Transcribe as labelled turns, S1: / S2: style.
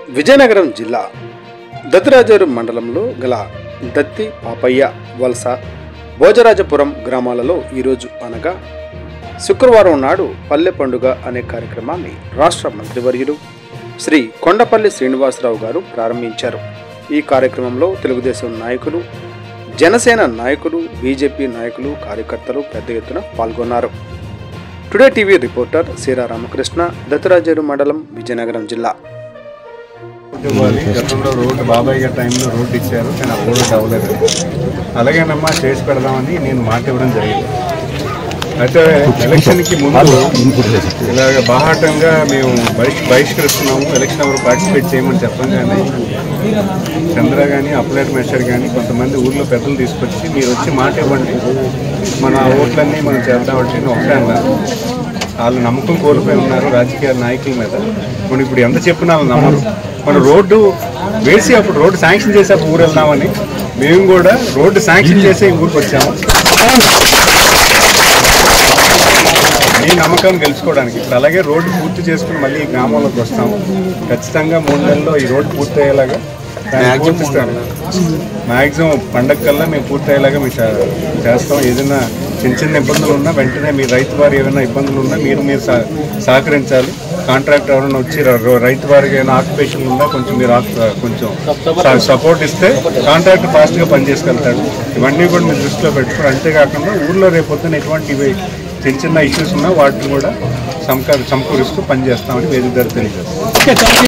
S1: విజయనగరం జిల్లా దత్తిరాజేరు మండలంలో గల దత్తి పాపయ్య వలస భోజరాజపురం గ్రామాలలో ఈరోజు అనగా శుక్రవారం నాడు పల్లె పండుగ అనే కార్యక్రమాన్ని రాష్ట్ర మంత్రివర్యులు శ్రీ కొండపల్లి శ్రీనివాసరావు గారు ప్రారంభించారు ఈ కార్యక్రమంలో తెలుగుదేశం నాయకులు జనసేన నాయకులు బీజేపీ నాయకులు కార్యకర్తలు పెద్ద ఎత్తున పాల్గొన్నారు today TV reporter Seera Ramakrishna Dattirajeru మండలం విజయనగరం జిల్లా
S2: ఇవ్వాలి గతంలో రోడ్డు బాబాయ్ గారి టైంలో రోడ్డు ఇచ్చారు కానీ ఆ రోడ్డు అవ్వలేదు అలాగేనమ్మా చేసి పెడదామని నేను మాట ఇవ్వడం జరిగింది అయితే ఎలక్షన్కి ముందు ఇలాగ బాహాటంగా మేము బహిష్ బహిష్కరిస్తున్నాము ఎలక్షన్ ఎవరు పార్టిసిపేట్ చేయమని చెప్పడం కానీ చంద్ర కానీ అప్లైట్ మెషర్ కానీ కొంతమంది ఊర్లో పెద్దలు తీసుకొచ్చి మీరు వచ్చి మాట ఇవ్వండి మన ఓట్లన్నీ మనం చేద్దామంటే నేను ఒకటే అన్నాను వాళ్ళు నమ్మకం కోల్పోయి ఉన్నారు రాజకీయ నాయకుల మీద మనం ఇప్పుడు ఎంత చెప్పినా వాళ్ళు నమ్మరు మన రోడ్డు వేసి అప్పుడు రోడ్డు శాంక్షన్ చేసి అప్పుడు ఊరు వెళ్దామని మేము కూడా రోడ్డు శాంక్షన్ చేసి ఈ ఊరికి వచ్చాము ఈ నమ్మకం గెలుచుకోవడానికి ఇప్పుడు అలాగే రోడ్డు పూర్తి చేసుకుని మళ్ళీ ఈ గ్రామంలోకి వస్తాము ఖచ్చితంగా మూడు నెలల్లో ఈ రోడ్డు పూర్తి అయ్యేలాగా మ్యాక్సిమం పండగ కల్లా మేము పూర్తి అయ్యేలాగా మేము చే- చేస్తాం ఏదైనా చిన్న చిన్న ఇబ్బందులు ఉన్నా వెంటనే మీ రైతు వారి ఏమైనా ఇబ్బందులు ఉన్నా మీరు మీరు సహ- సహకరించాలి కాంట్రాక్ట్ ఎవరైనా వచ్చి ర- ర- రైతు వారికి ఏమైనా ఆక్యుపేషన్ ఉన్నా కొంచెం మీరు ఆక్- కొంచెం స- సపోర్ట్ ఇస్తే కాంట్రాక్ట్ ఫాస్ట్గా పనిచేసుకెళ్తాడు ఇవన్నీ కూడా మీరు దృష్టిలో పెట్టుకోరు అంతేకాకుండా ఊర్లో రేపొద్దున ఎటువంటి ఇవి చిన్న చిన్న ఇష్యూస్ ఉన్నా వాటిని కూడా సమక సమకూరుస్తూ పనిచేస్తామని వేదిక గారు తెలియజేస్తారు